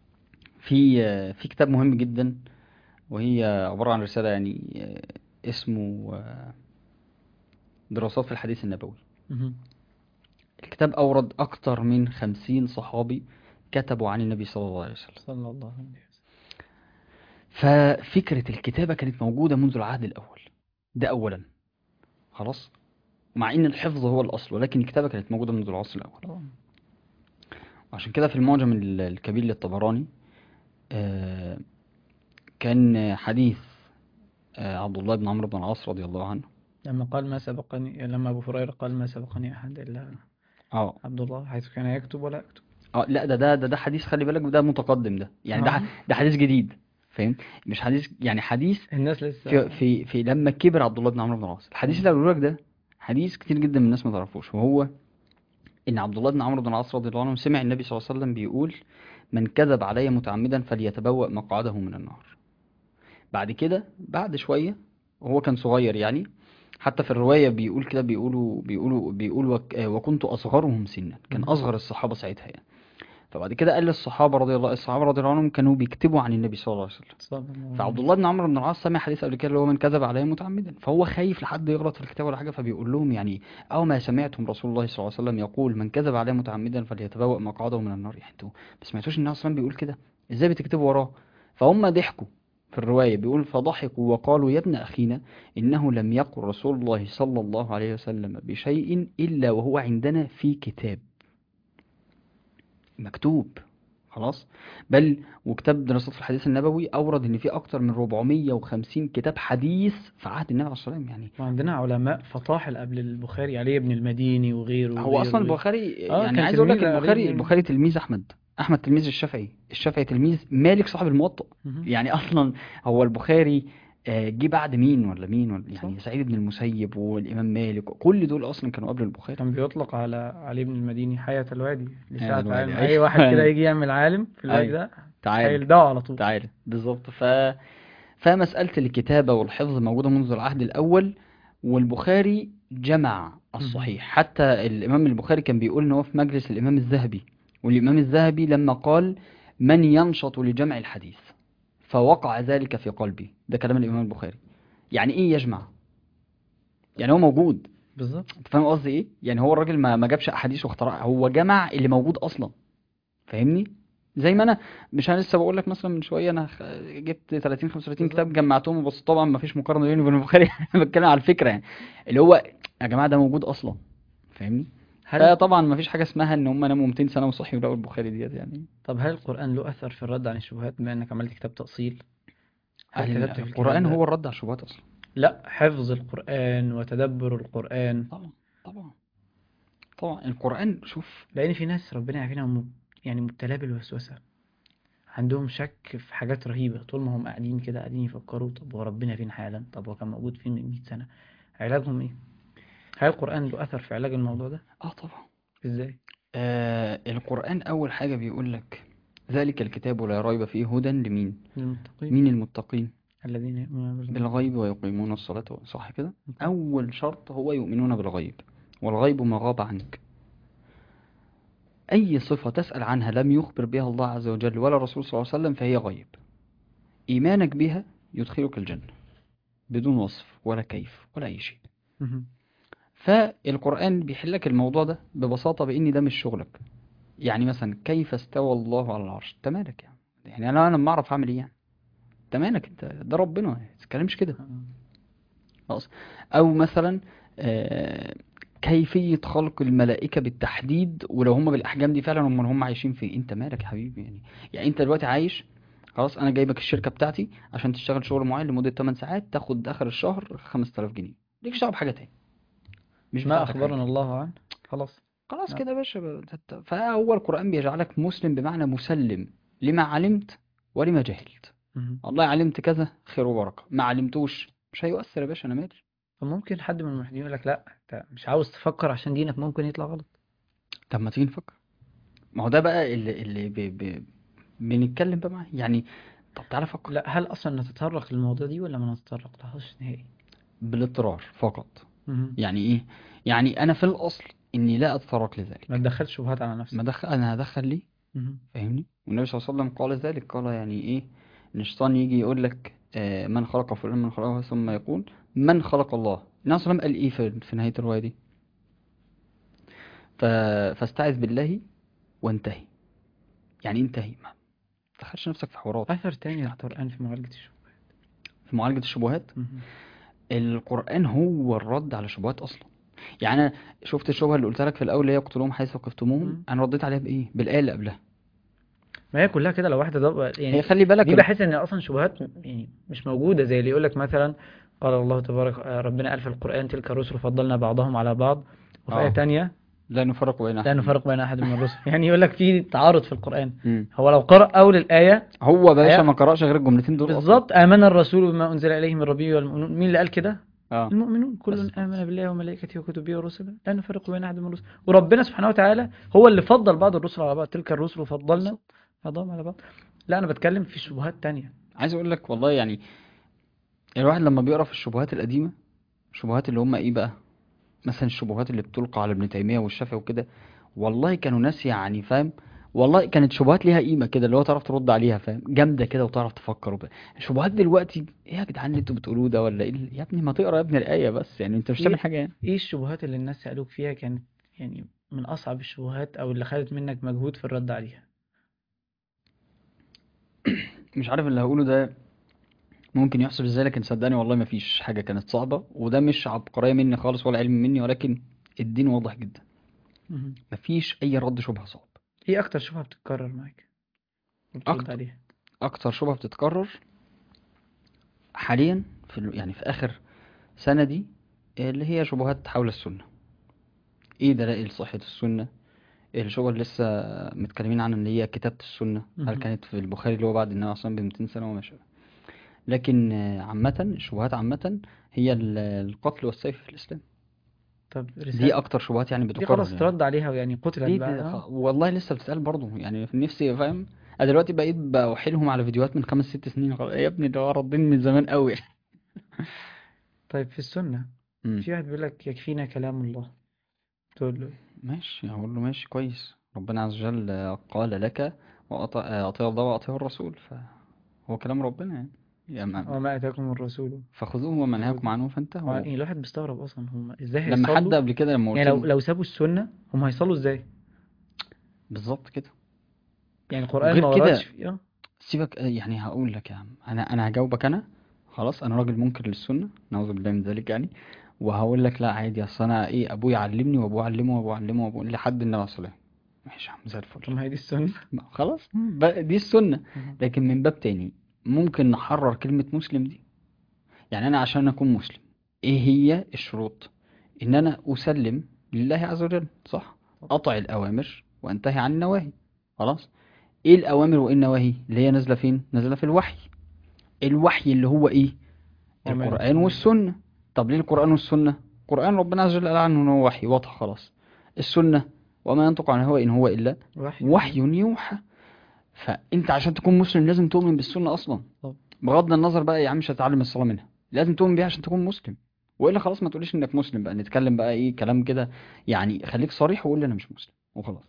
في آه، في كتاب مهم جدا وهي عبارة عن رسالة يعني آه، اسمه آه، دراسات في الحديث النبوي مهم. الكتاب أورد أكتر من 50 صحابي كتبوا عن النبي صلى الله عليه وسلم صلى الله عليه وسلم ففكرة الكتابة كانت موجودة منذ العهد الأول ده أولا خلاص مع إن الحفظ هو الأصل ولكن الكتابة كانت موجودة منذ العصر الأول آه. وعشان كده في المعجم ال- الكبير للطبراني آه، كان حديث آه، عبد الله بن عمرو بن العاص رضي الله عنه لما قال ما سبقني لما أبو هريرة قال ما سبقني أحد إلا اه عبد الله حيث كان يكتب ولا يكتب اه لا ده ده ده, ده حديث خلي بالك ده متقدم ده يعني ده آه. ده حديث جديد فاهم مش حديث يعني حديث الناس لسه في في, في لما كبر عبد الله بن عمرو بن العاص الحديث اللي هقوله لك ده حديث كتير جدا من الناس ما تعرفوش وهو ان عبد الله بن عمرو بن العاص رضي الله عنه سمع النبي صلى الله عليه وسلم بيقول من كذب علي متعمدا فليتبوأ مقعده من النار بعد كده بعد شوية وهو كان صغير يعني حتى في الرواية بيقول كده بيقولوا بيقولوا بيقول وك آه، وكنت أصغرهم سنا كان مم. أصغر الصحابة ساعتها يعني فبعد كده قال للصحابة رضي الله الصحابة رضي الله عنهم كانوا بيكتبوا عن النبي صلى الله عليه وسلم صلى الله عليه فعبد وسلم. الله بن عمرو بن العاص سمع حديث قبل كده اللي هو من كذب عليه متعمدا فهو خايف لحد يغلط في الكتاب ولا حاجه فبيقول لهم يعني او ما سمعتم رسول الله صلى الله عليه وسلم يقول من كذب عليه متعمدا فليتبوأ مقعده من النار يعني انتوا ما سمعتوش النبي صلى الله عليه وسلم بيقول كده ازاي بتكتبوا وراه فهم ضحكوا في الروايه بيقول فضحكوا وقالوا يا ابن اخينا انه لم يقل رسول الله صلى الله عليه وسلم بشيء الا وهو عندنا في كتاب مكتوب خلاص بل وكتاب دراسات في الحديث النبوي أورد إن في أكتر من 450 كتاب حديث في عهد النبي عليه الصلاة والسلام يعني وعندنا علماء فطاحل قبل البخاري علي بن المديني وغيره هو وغيره أصلا وغيره. البخاري آه، يعني كان عايز أقول لك تلميذ علي البخاري بن- البخاري تلميذ أحمد أحمد تلميذ الشافعي الشافعي تلميذ مالك صاحب الموطأ مهم. يعني أصلا هو البخاري آه، جه بعد مين ولا مين ولا يعني صح. سعيد بن المسيب والإمام مالك كل دول أصلا كانوا قبل البخاري كان بيطلق على علي بن المديني حياة الوادي لساعة الوادي، عالم أيوة. أي واحد كده يجي يعمل عالم في الوادي أيوة. ده تعال هيلدعه على طول تعالى بالظبط ف فمسألة الكتابة والحفظ موجودة منذ العهد الأول والبخاري جمع الصحيح حتى الإمام البخاري كان بيقول إن هو في مجلس الإمام الذهبي والإمام الذهبي لما قال من ينشط لجمع الحديث فوقع ذلك في قلبي ده كلام الإمام البخاري يعني إيه يجمع يعني هو موجود بالظبط انت فاهم قصدي ايه يعني هو الراجل ما ما جابش احاديث واخترعها هو جمع اللي موجود اصلا فاهمني زي ما انا مش انا لسه بقول لك مثلا من شويه انا خ- جبت 30 35 كتاب جمعتهم بس طبعا ما فيش مقارنه بيني وبين البخاري انا بتكلم على الفكره يعني اللي هو يا جماعه ده موجود اصلا فاهمني هل فطبعا ما فيش حاجه اسمها ان هم ناموا 200 سنه وصحيوا لقوا البخاري ديت يعني طب هل القرآن له أثر في الرد عن الشبهات بما إنك عملت كتاب تأصيل هل ال- كتبت في الكتاب القران ده؟ هو الرد على الشبهات اصلا لا حفظ القرآن وتدبر القرآن طبعا طبعا طبعا القران شوف لأن في ناس ربنا يعافينا هم يعني مبتلاه بالوسوسة عندهم شك في حاجات رهيبة طول ما هم قاعدين كده قاعدين يفكروا طب هو ربنا فين حالا طب هو كان موجود فين من 100 سنة علاجهم ايه هل القرآن له أثر في علاج الموضوع ده اه طبعا ازاي آه القرآن أول حاجة بيقول لك ذلك الكتاب لا ريب فيه هدى لمين للمتقين مين المتقين الذين يؤمنون بالغيب بالغيب ويقيمون الصلاة صح كده أول شرط هو يؤمنون بالغيب والغيب ما غاب عنك أي صفة تسأل عنها لم يخبر بها الله عز وجل ولا الرسول صلى الله عليه وسلم فهي غيب إيمانك بها يدخلك الجنة بدون وصف ولا كيف ولا أي شيء مهم. فالقرآن بيحلك الموضوع ده ببساطة بإن ده مش شغلك يعني مثلا كيف استوى الله على العرش انت مالك يعني يعني انا انا ما اعرف اعمل ايه يعني انت مالك انت ده ربنا ما تتكلمش كده خلاص او مثلا آه، كيفية خلق الملائكة بالتحديد ولو هم بالأحجام دي فعلا هم هم عايشين في انت مالك يا حبيبي يعني يعني انت دلوقتي عايش خلاص انا جايبك الشركة بتاعتي عشان تشتغل شغل معين لمدة 8 ساعات تاخد اخر الشهر 5000 جنيه ليكش دعوة بحاجة تاني مش ما بتاعتك أخبرنا عادي. الله عنه خلاص خلاص نعم. كده يا باشا ب- تت- فهو القرآن بيجعلك مسلم بمعنى مسلم لما علمت ولما جهلت مهم. والله علمت كذا خير وبركة ما علمتوش مش هيؤثر يا باشا انا مالي فممكن حد من الملحدين يقول لك لا انت مش عاوز تفكر عشان دينك ممكن يطلع غلط طب ما تيجي نفكر ما هو ده بقى اللي اللي ب... ب... بنتكلم بقى معاه يعني طب تعالى فكر لا هل أصلا نتطرق للموضوع دي ولا ما نتطرق لهاش نهائي بالاضطرار فقط مهم. يعني ايه يعني انا في الاصل اني لا اتطرق لذلك ما تدخلش شبهات على نفسك ما دخل انا هدخل ليه مهم. فاهمني والنبي صلى الله عليه وسلم قال ذلك قال يعني ايه ان الشيطان يجي يقول لك آه، من خلق فلان من خلقه ثم يقول من خلق الله النبي صلى الله عليه وسلم قال ايه في, في نهاية الرواية دي ف... فاستعذ بالله وانتهي يعني انتهي ما تدخلش نفسك في حوارات أثر تاني بتاعتك. للقرآن في معالجة الشبهات في معالجة الشبهات مهم. القرآن هو الرد على الشبهات أصلا يعني أنا شفت الشبهة اللي قلت لك في الأول اللي هي يقتلوهم حيث ثقفتموهم مم. أنا رديت عليها بإيه؟ بالآية اللي قبلها ما هي كلها كده لو واحدة ضب... هي يعني خلي بالك دي بحس ان اصلا شبهات م- يعني مش موجودة زي اللي يقولك مثلا قال الله تبارك آه، ربنا قال في القرآن تلك الرسل فضلنا بعضهم على بعض وفي آه. آية تانية لا نفرق بين لا أحد نفرق بين أحد من الرسل يعني يقول لك في تعارض في القرآن مم. هو لو قرأ أول الآية هو باشا هي- ما قرأش غير الجملتين دول أصلا. بالظبط آمن الرسول بما أنزل إليه من ربه والمؤمنون مين اللي قال كده؟ اه المؤمنون كل بس. آمن بالله وملائكته وكتبه ورسله لا نفرق بين أحد من الرسل وربنا سبحانه وتعالى هو اللي فضل بعض الرسل على بعض تلك الرسل فضلنا بعضهم على بعض لا أنا بتكلم في شبهات تانية عايز اقول لك والله يعني الواحد لما بيقرا في الشبهات القديمه الشبهات اللي هم ايه بقى مثلا الشبهات اللي بتلقى على ابن تيميه والشافعي وكده والله كانوا ناس يعني فاهم والله كانت شبهات ليها قيمه كده اللي هو تعرف ترد عليها فاهم جامده كده وتعرف تفكر وبقى. الشبهات دلوقتي ايه يا جدعان اللي انتوا بتقولوه ده ولا ايه اللي- يا ابني ما تقرا يا ابني الايه بس يعني انت مش إيه؟ تعمل حاجه يعني إيه الشبهات اللي الناس سألوك فيها كانت يعني من أصعب الشبهات أو اللي خدت منك مجهود في الرد عليها مش عارف اللي هقوله ده ممكن يحصل ازاي لكن صدقني والله ما فيش حاجه كانت صعبه وده مش عبقريه مني خالص ولا علم مني ولكن الدين واضح جدا مهم. مفيش اي رد شبهه صعب إيه أكتر شبهة بتتكرر معاك وبترد أكتر. عليها اكتر شبهه بتتكرر حاليا في ال- يعني في اخر سنه دي اللي هي شبهات حول السنه ايه دلائل صحه السنه الشبهه اللي لسه متكلمين عنها اللي هي كتابه السنه هل مهم. كانت في البخاري اللي هو بعد النبي اصلا ب 200 سنه وما شابه لكن آه، عامه الشبهات عامه هي ال- القتل والسيف في الاسلام طب دي رسالة اكتر شبهات يعني دي بتكرر خلاص يعني. ترد عليها يعني قتلت دي بقى دي- آه. والله لسه بتسأل برضه يعني في نفسي فاهم انا دلوقتي بقيت بحيلهم على فيديوهات من خمس ست سنين خلاص يا ابني ده ردين من زمان قوي طيب في السنة مم. في واحد بيقول لك يكفينا كلام الله تقول له إيه؟ ماشي هقول له ماشي كويس ربنا عز وجل قال لك وأطع أطيع الله وأطيع الرسول فهو كلام ربنا يعني يا ما- وما آتاكم الرسول فخذوه وما نهاكم عنه هو فانتهوا يعني الواحد بيستغرب أصلا هم إزاي لما حد هيصلوا قبل كده لما قلت يعني لو له لو سابوا السنة هم هيصلوا إزاي بالظبط كده يعني القرآن وغير ما كده- وردش فيه آه. سيبك يعني هقول لك يا عم انا انا هجاوبك انا خلاص انا راجل منكر للسنه نعوذ بالله من ذلك يعني وهقول لك لا عادي اصل انا ايه ابويا علمني وابوه علمه وابوه علمه وابوه لحد النبي صلى الله عليه وسلم ماشي يا عم زي طب الفل ما هي دي السنة خلاص بقى دي السنه مهم. لكن من باب تاني ممكن نحرر كلمه مسلم دي يعني انا عشان اكون مسلم ايه هي الشروط ان انا اسلم لله عز وجل صح اطع الاوامر وانتهي عن النواهي خلاص ايه الاوامر وايه النواهي اللي هي نازله فين نازله في الوحي الوحي اللي هو ايه وما القران ينطق والسنه طب ليه القران والسنه القران ربنا عز وجل قال عنه ان هو وحي واضح خلاص السنه وما ينطق عن الهوى ان هو الا وحي وحي يوحى فانت عشان تكون مسلم لازم تؤمن بالسنه اصلا طب. بغض النظر بقى يا عم مش هتتعلم الصلاه منها لازم تؤمن بيها عشان تكون مسلم والا خلاص ما تقوليش انك مسلم بقى نتكلم بقى ايه كلام كده يعني خليك صريح وقول لي انا مش مسلم وخلاص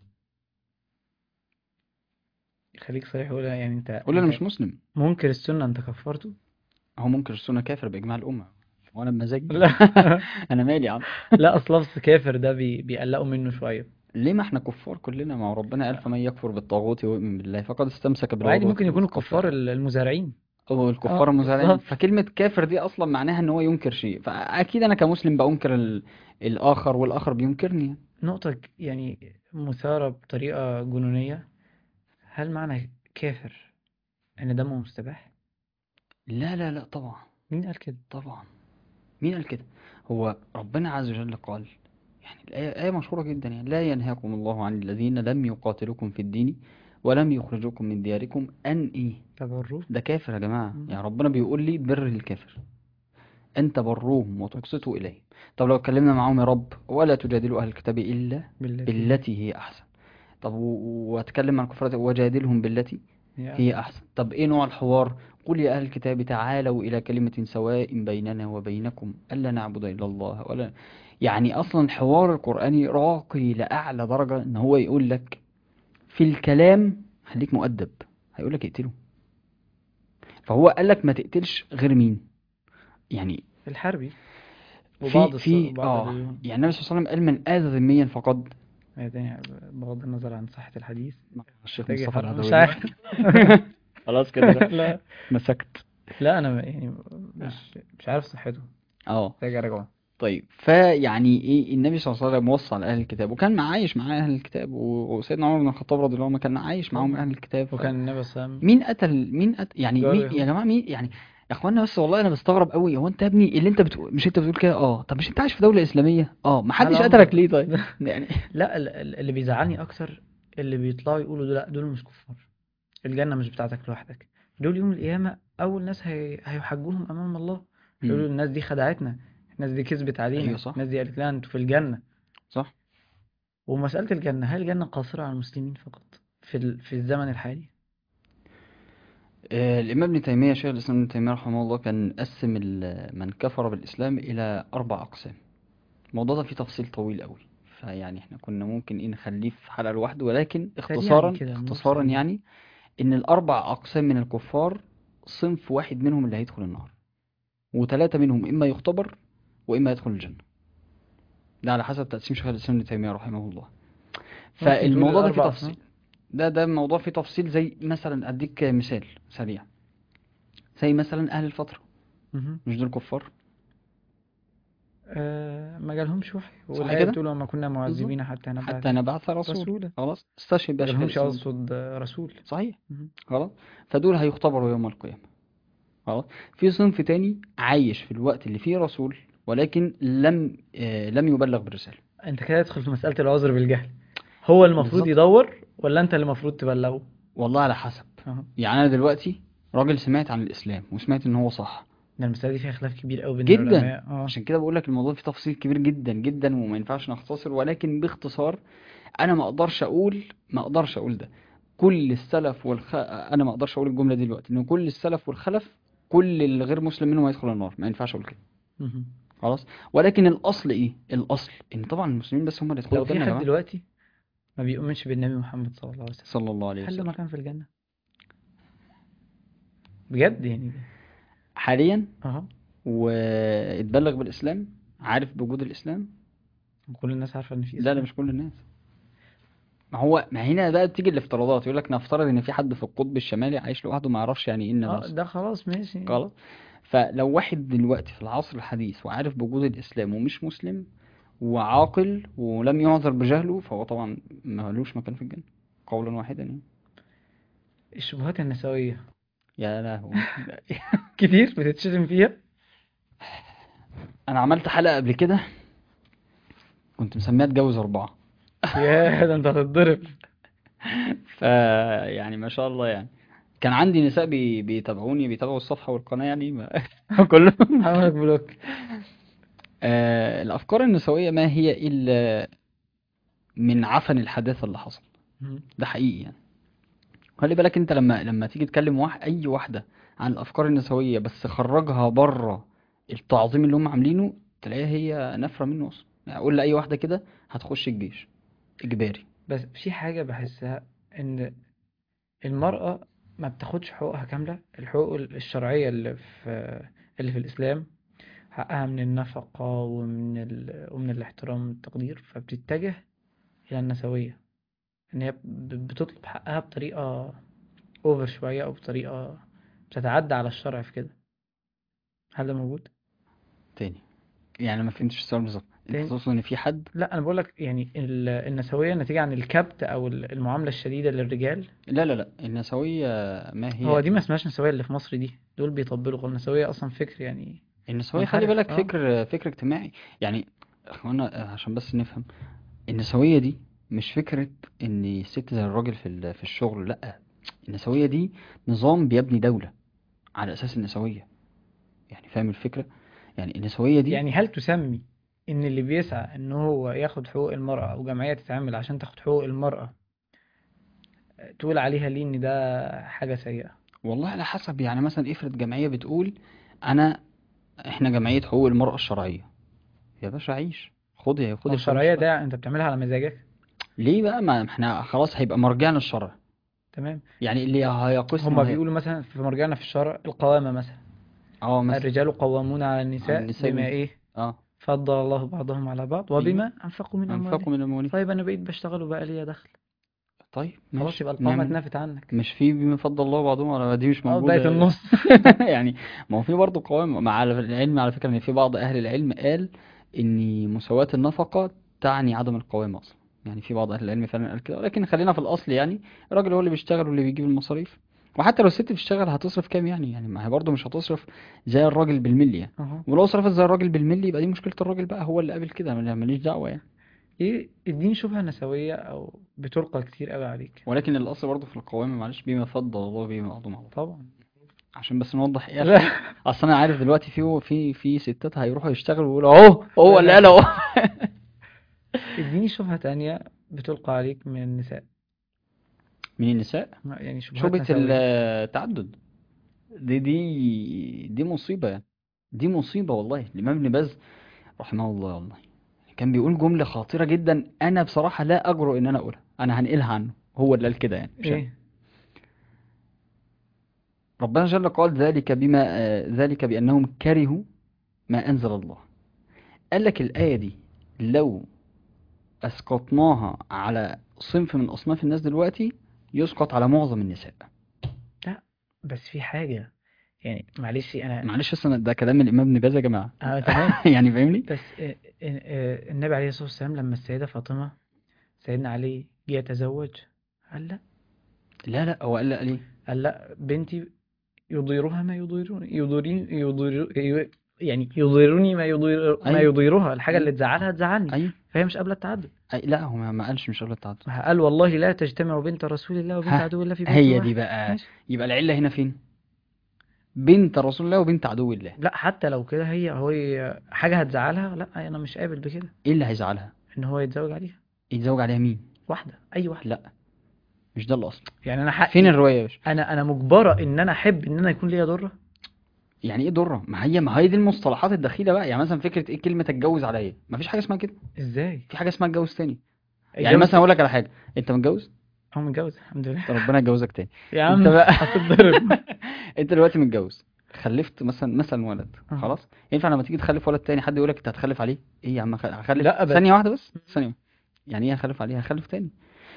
خليك صريح وقول يعني انت قول لي انا انت مش مسلم منكر السنة انت كفرته هو منكر السنه كافر باجماع الامه وانا بمزاجي لا انا مالي يا عم لا اصل لفظ كافر ده بي... بيقلقوا منه شوية ليه ما احنا كفار كلنا ما هو ربنا قال فمن يكفر بالطاغوت ويؤمن بالله فقد استمسك وعادي بالعروة ممكن يكونوا الوثقى الكفار ال- المزارعين هو الكفار اه المزارعين بالظبط فكلمة كافر دي أصلا معناها إن هو ينكر شيء فأكيد أنا كمسلم بأنكر ال... الآخر والآخر بينكرني نقطة ك- يعني مثارة بطريقة جنونية هل معنى كافر ان دمه مستباح؟ لا لا لا طبعا مين قال كده؟ طبعا مين قال كده هو ربنا عز وجل قال يعني الآية آية مشهورة جدا يعني لا ينهاكم الله عن الذين لم يقاتلوكم في الدين ولم يخرجوكم من دياركم أن إيه تبروا ده كافر يا جماعة مم. يعني ربنا بيقول لي بر الكافر أن تبروهم وتقسطوا إليهم طب لو اتكلمنا معاهم يا رب ولا تجادلوا أهل الكتاب إلا بالتي بالتي هي أحسن طب و- واتكلم عن الكفار وجادلهم بالتي هي هي أحسن طب إيه نوع الحوار قل يا أهل الكتاب تعالوا إلى كلمة سواء بيننا وبينكم ألا نعبد إلا الله ولا يعني أصلا الحوار القرآني راقي لأعلى درجة إن هو يقول لك في الكلام خليك مؤدب هيقول لك اقتله فهو قال لك ما تقتلش غير مين يعني الحربي في وبعض الص... في بعض اه ال... يعني النبي صلى الله عليه وسلم قال من آذى ذميا فقد آية تانية بغض النظر عن صحة الحديث الشيخ محتاج مصطفى يحرم العدوي مش عارف خلاص كده لا مسكت لا انا يعني مش مش عارف صحته اه محتاج اراجعه طيب فيعني ايه النبي صلى الله عليه وسلم وصى على اهل الكتاب وكان عايش مع اهل الكتاب و- وسيدنا عمر بن الخطاب رضي الله عنه كان عايش معاهم اهل الكتاب ف... وكان النبي صلى الله عليه وسلم مين قتل مين قتل يعني جار مين يهود. يا جماعه مين يعني يا اخوانا بس والله انا بستغرب قوي هو انت يا ابني اللي انت بتقول مش انت بتقول كده اه طب مش انت عايش في دولة اسلامية اه ما حدش على قتلك عمرك ليه طيب يعني لا ال- ال- اللي بيزعلني اكتر اللي بيطلعوا يقولوا دول لا دول مش كفار الجنة مش بتاعتك لوحدك دول يوم القيامة اول ناس هي... هيحجوهم امام الله يقولوا مم. الناس دي خدعتنا الناس دي كذبت علينا ايوه صح الناس دي قالت لنا انتوا في الجنة صح ومسألة الجنة هل الجنة قاصرة على المسلمين فقط في ال... في الزمن الحالي آه، الامام ابن تيمية شيخ الاسلام ابن تيمية رحمه الله كان قسم ال- من كفر بالاسلام الى اربع اقسام الموضوع ده فيه تفصيل طويل قوي فيعني احنا كنا ممكن ايه نخليه في حلقة لوحده ولكن سريعا اختصارا كده نور اختصارا سريع يعني ان الاربع اقسام من الكفار صنف واحد منهم اللي هيدخل النار وثلاثة منهم اما يختبر واما يدخل الجنة ده على حسب تقسيم شيخ الاسلام ابن تيمية رحمه الله ممكن تقول فالموضوع ده فيه الأربع تفصيل أصناف ده ده موضوع فيه تفصيل زي مثلا اديك مثال سريع زي مثلا اهل الفترة مهم. مش دول كفار آه ما جالهمش وحي صح والآية كده بتقول وما كنا بالظبط معذبين حتى نبعث حتى نبعث رسول رسولا خلاص استشهد ما بقى شيخ جالهمش الاسلام أقصد آه، رسول صحيح مهم. خلاص فدول هيختبروا يوم القيامة خلاص في صنف تاني عايش في الوقت اللي فيه رسول ولكن لم آه لم يبلغ بالرسالة أنت كده تدخل في مسألة العذر بالجهل هو المفروض بالظبط يدور ولا أنت اللي المفروض تبلغه والله على حسب أهو يعني انا دلوقتي راجل سمعت عن الاسلام وسمعت ان هو صح ده المسألة دي فيها خلاف كبير قوي بين جدا العلماء اه عشان كده بقول لك الموضوع فيه تفصيل كبير جدا جدا وما ينفعش نختصر ولكن باختصار انا ما اقدرش اقول ما اقدرش اقول ده كل السلف والخ انا ما اقدرش اقول الجمله دي دلوقتي ان كل السلف والخلف كل اللي غير مسلم منهم هيدخل النار ما ينفعش اقول كده مهم. خلاص ولكن الاصل ايه الاصل ان طبعا المسلمين بس هم اللي يدخلوا لو في الجنه يا حد جماعه دلوقتي ما بيؤمنش بالنبي محمد صلى الله عليه وسلم صلى الله عليه هل له وسلم مكان في الجنة بجد يعني حاليا اه واتبلغ بالاسلام عارف بوجود الاسلام كل الناس عارفة ان في لا لا اسلام مش كل الناس ما هو ما هنا بقى بتيجي الافتراضات يقول لك نفترض ان في حد في القطب الشمالي عايش لوحده ما يعرفش يعني ايه اه النماذج ده خلاص ماشي خلاص فلو واحد دلوقتي في العصر الحديث وعارف بوجود الاسلام ومش مسلم وعاقل ولم يعذر بجهله فهو طبعا ما لوش مكان في الجنة قولا واحدا يعني الشبهات النسوية يا لهوي كتير بتتشتم فيها انا عملت حلقة قبل كده كنت مسميها اتجوز اربعة يا ده انت هتتضرب ف يعني ما شاء الله يعني كان عندي نساء بي... بيتابعوني بيتابعوا الصفحة والقناة يعني ما... كلهم عملك بلوك آه الأفكار النسوية ما هي إلا من عفن الحداثة اللي حصل مم. ده حقيقي يعني خلي بالك انت لما لما تيجي تكلم واحد اي واحدة عن الافكار النسوية بس خرجها بره التعظيم اللي هم عاملينه تلاقيها هي نافرة منه اصلا يعني اقول لاي واحدة كده هتخش الجيش اجباري بس في حاجة بحسها ان المرأة ما بتاخدش حقوقها كاملة الحقوق الشرعية اللي في اللي في الإسلام حقها من النفقة ومن ال... ومن الاحترام والتقدير فبتتجه إلى النسوية إن هي ب- بتطلب حقها بطريقة أوفر شوية أو بطريقة بتتعدى على الشرع في كده هل ده موجود؟ تاني يعني ما فهمتش السؤال بالظبط انت تاني تقصد ان في حد لا أنا بقولك يعني ال- النسوية نتيجة عن الكبت أو ال- المعاملة الشديدة للرجال لا لا لا النسوية ما هي هو دي ما اسمهاش نسوية اللي في مصر دي دول بيطبلوا النسوية أصلا فكر يعني النسوية خلي منحرف بالك اه فكر فكر اجتماعي يعني اخوانا عشان بس نفهم النسوية دي مش فكرة ان الست زي الراجل في ال- في الشغل لا النسوية دي نظام بيبني دولة على اساس النسوية يعني فاهم الفكرة يعني النسوية دي يعني هل تسمي ان اللي بيسعى ان هو ياخد حقوق المرأة او جمعية تتعامل عشان تاخد حقوق المرأة تقول عليها ليه ان ده حاجة سيئة والله على حسب يعني مثلا افرض جمعية بتقول انا احنا جمعية حقوق المرأة الشرعية يا باشا عيش خد يا خد هو الفلوس الشرعية بقى ده انت بتعملها على مزاجك ليه بقى ما احنا خلاص هيبقى مرجعنا الشرع تمام يعني اللي هيقسم هما وهي بيقولوا مثلا في مرجعنا في الشرع القوامة مثلا اه مثلا الرجال قوامون على على النساء النساء بما بن- ايه اه فضل الله بعضهم على بعض ايوه وبما انفقوا من اموالهم انفقوا من اموالهم طيب انا بقيت بشتغل وبقى ليا دخل طيب خلاص ماشي يبقى القوامة نعمل اتنفت عنك مش في بما فضل الله بعضهم على دي مش اه موجودة بقت النص يعني ما هو في برضه قوام مع العلم على فكرة ان في بعض اهل العلم قال ان مساواة النفقة تعني عدم القوامة اصلا يعني في بعض اهل العلم فعلا قال كده ولكن خلينا في الاصل يعني الراجل هو اللي بيشتغل واللي بيجيب المصاريف وحتى لو الست بتشتغل هتصرف كام يعني يعني ما هي برضه مش هتصرف زي الراجل بالملي يعني اهو ولو صرفت زي الراجل بالملي يبقى دي مشكلة الراجل بقى هو اللي قابل كده أنا ماليش دعوة يعني ايه اديني شبهة نسوية او بتلقى كتير قوي عليك ولكن الأصل برضه في القوامة معلش بما فضل الله به بعضهم على بعض طبعا عشان بس نوضح ايه لا عشان اصل انا عارف دلوقتي في في في ستات هيروحوا يشتغلوا ويقولوا اهو هو اللي قال اهو اديني شبهة تانية بتلقى عليك من النساء من النساء يعني شبهات شبهة نسوية التعدد دي دي دي مصيبة يعني دي مصيبة والله الإمام ابن باز رحمه الله والله كان بيقول جملة خطيرة جدا أنا بصراحة لا أجرؤ إن أنا أقولها أنا هنقلها عنه هو اللي قال كده يعني مش أنا. ايه ربنا جل قال ذلك بما آه، ذلك بأنهم كرهوا ما أنزل الله قال لك الآية دي لو أسقطناها على صنف من أصناف الناس دلوقتي يسقط على معظم النساء لا بس في حاجة يعني معلش انا معلش بس أنا ده كلام الإمام ابن باز يا جماعة اه تمام يعني فاهمني بس آه، آه، آه، النبي عليه الصلاة والسلام لما السيدة فاطمة سيدنا علي جه يتزوج قال لا لا لا هو قال لا ليه قال لا بنتي يضيرها ما يضيروني يضيرين يضير يعني يضيرني ما يضير ما أيوة. يضيرها الحاجة أيوة. اللي تزعلها تزعلني أيوه فهي مش قابلة التعدد أي لا هو ما ما قالش مش قبل التعدد قال والله لا تجتمع بنت رسول الله وبنت ها، عدو الله في بيت هي واحد دي بقى ماشي. يبقى العلة هنا فين بنت رسول الله وبنت عدو الله لا حتى لو كده هي هو حاجة هتزعلها لا انا مش قابل بكده ايه اللي هيزعلها ان هو يتزوج عليها يتزوج عليها مين واحدة اي واحدة لا مش ده الاصل يعني انا حقي فين الرواية يا باشا انا انا مجبرة ان انا احب ان انا يكون ليا ضرة يعني ايه ضرة ما هي ما هي دي المصطلحات الدخيلة بقى يعني مثلا فكرة ايه كلمة اتجوز عليا ما فيش حاجة اسمها كده ازاي في حاجة اسمها اتجوز تاني يعني اتجوز- مثلا اقول لك على حاجة انت متجوز هو متجوز الحمد لله طب ربنا يجوزك تاني يا عم انت بقى هتتضرب انت دلوقتي متجوز خلفت مثلا مثلا ولد اه. خلاص ينفع لما تيجي تخلف ولد تاني حد يقول لك انت هتخلف عليه ايه يا عم هخ- هخلف لا بس- ثانية واحدة بس ثانية واحدة. يعني ايه هخلف عليه هخلف تاني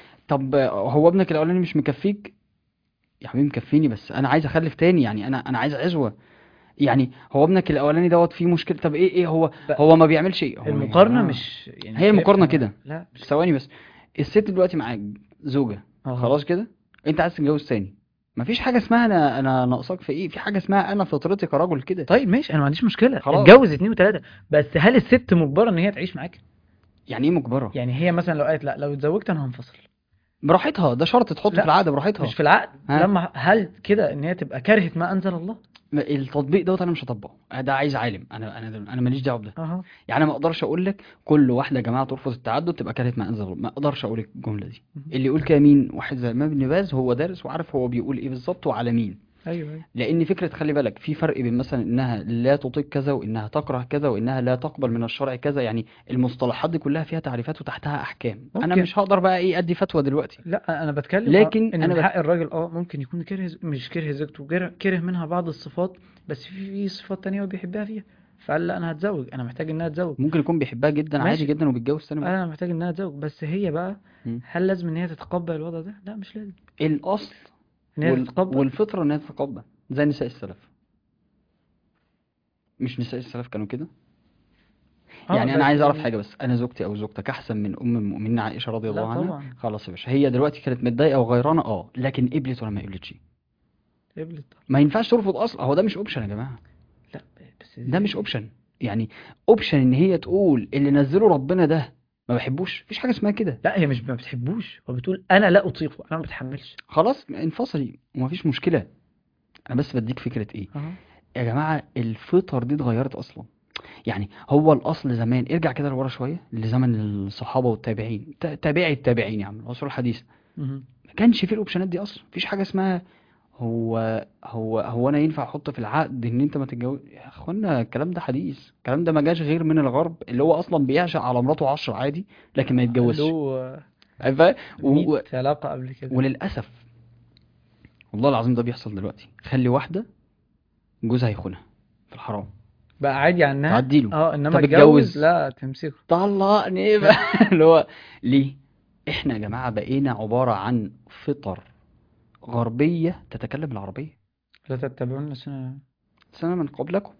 طب آه، هو ابنك الاولاني مش مكفيك يا حبيبي مكفيني بس انا عايز اخلف تاني يعني انا انا عايز عزوة يعني هو ابنك الاولاني دوت فيه مشكلة طب ايه ايه هو بقى- هو ما بيعملش ايه هو المقارنة آه. مش يعني هي المقارنة شايفها- كده. لا مش ثواني بس الست دلوقتي معاك زوجة اه. خلاص كده انت عايز تتجوز تاني مفيش حاجة اسمها انا انا ناقصاك في ايه في حاجة اسمها انا فطرتي كرجل كده طيب ماشي انا ما عنديش مشكلة خلاص. اتجوز اتنين وتلاتة بس هل الست مجبرة ان هي تعيش معاك يعني ايه مجبرة يعني هي مثلا لو قالت لا لو اتزوجت انا هنفصل براحتها ده شرط تحطه لا، في العقد براحتها مش في العقد ها؟ لما هل كده ان هي تبقى كرهت ما انزل الله ما- التطبيق دوت انا مش هطبقه ده عايز عالم انا انا انا ماليش دعوه بده اها يعني انا ما اقدرش اقول لك كل واحده يا جماعه ترفض التعدد تبقى كارهه ما انزل الله ما اقدرش اقول لك الجمله دي اللي يقول كده مين واحد زي الامام ابن باز هو دارس وعارف هو بيقول ايه بالظبط وعلى مين ايوه ايوه لان فكره خلي بالك في فرق بين مثلا انها لا تطيق كذا وانها تكره كذا وانها لا تقبل من الشرع كذا يعني المصطلحات دي كلها فيها تعريفات وتحتها احكام انا ممكن. مش هقدر بقى ايه ادي فتوى دلوقتي لا انا بتكلم لكن آه ان أنا من بت- حق الراجل اه ممكن يكون كره مش كره زوجته كره, كره منها بعض الصفات بس في في صفات تانية هو بيحبها فيها فقال لا انا هتزوج انا محتاج انها تتزوج ممكن يكون بيحبها جدا ماشي. عادي جدا وبيتجوز تاني انا محتاج انها تتزوج بس هي بقى مم. هل لازم ان هي تتقبل الوضع ده لا مش لازم الاصل ان هي وال... تتقبل والفطرة انها تتقبل زي نساء السلف مش نساء السلف كانوا كده آه، يعني انا بس عايز اعرف يعني- حاجة بس انا زوجتي او زوجتك احسن من ام المؤمنين عائشة رضي لا الله عنها طبعا. خلاص يا باشا هي دلوقتي كانت متضايقة وغيرانة اه لكن قبلت ولا ما قبلتش قبلت ما ينفعش ترفض اصلا هو ده مش اوبشن يا جماعة لا بس ده مش اوبشن يعني اوبشن ان هي تقول اللي نزله ربنا ده ما بحبوش مفيش حاجة اسمها كده لا هي مش ما بتحبوش هو بتقول انا لا اطيقه انا ما بتحملش خلاص انفصلي ومفيش مشكلة انا بس بديك فكرة ايه اها يا جماعة الفطر دي اتغيرت أصلا يعني هو الأصل زمان ارجع كده لورا شوية لزمن الصحابة والتابعين تا- تابعي التابعين يا عم العصور الحديثة مهم. ما كانش فيه الأوبشنات دي أصلا مفيش حاجة اسمها هو هو هو أنا ينفع أحط في العقد إن أنت ما تتجوز يا إخوانا الكلام ده حديث الكلام ده ما جاش غير من الغرب اللي هو أصلا بيعشق على مراته عشرة عادي لكن ما يتجوزش له عارفة؟ و- 100 علاقة قبل كده وللأسف والله العظيم ده بيحصل دلوقتي خلي واحدة جوزها يخونها في الحرام بقى عادي عنها تعديله اه انما طب اتجوز اتجوز. لا تمسكه طلقني ايه بقى اللي هو ليه احنا يا جماعة بقينا عبارة عن فطر غربية تتكلم العربية لا تتبعون سنة سنة من قبلكم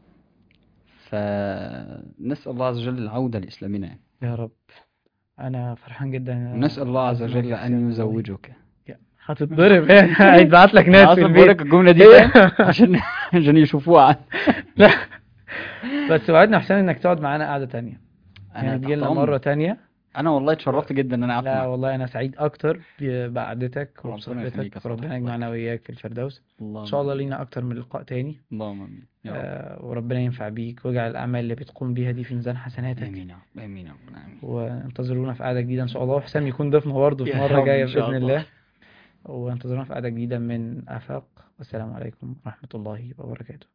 فنسأل الله عز وجل العودة لإسلامنا يعني يا رب انا فرحان جدا ونسأل الله عز عزمك وجل يا أن حسين والله. يزوجك هتتضرب يعني هيتبعت لك ناس أنا في اصلا بقول لك البيت الجمله دي هي- فاهم؟ عشان عشان يشوفوها عن لا بس وعدنا حسين انك تقعد معانا قعدة تانية انا يعني تحت تجي لنا أمرك. مرة تانية انا والله اتشرفت جدا ان انا قعدت لا معاك والله انا سعيد اكتر ب- بقعدتك ربنا يخليك يا وبصحبتك صاحبي. وربنا يجمعنا وإياك في الفردوس اللهم ان شاء الله آمين. لينا اكتر من لقاء تاني اللهم امين يا رب آه، وربنا ينفع بيك ويجعل الاعمال اللي بتقوم بيها دي في ميزان حسناتك امين يا رب امين يا رب امين وانتظرونا في قعدة جديدة ان شاء الله وحسام يكون ضيفنا برضه في يا مرة رب جاية إن شاء بإذن الله. الله وانتظرونا في قعدة جديدة من آفاق والسلام عليكم ورحمة الله وبركاته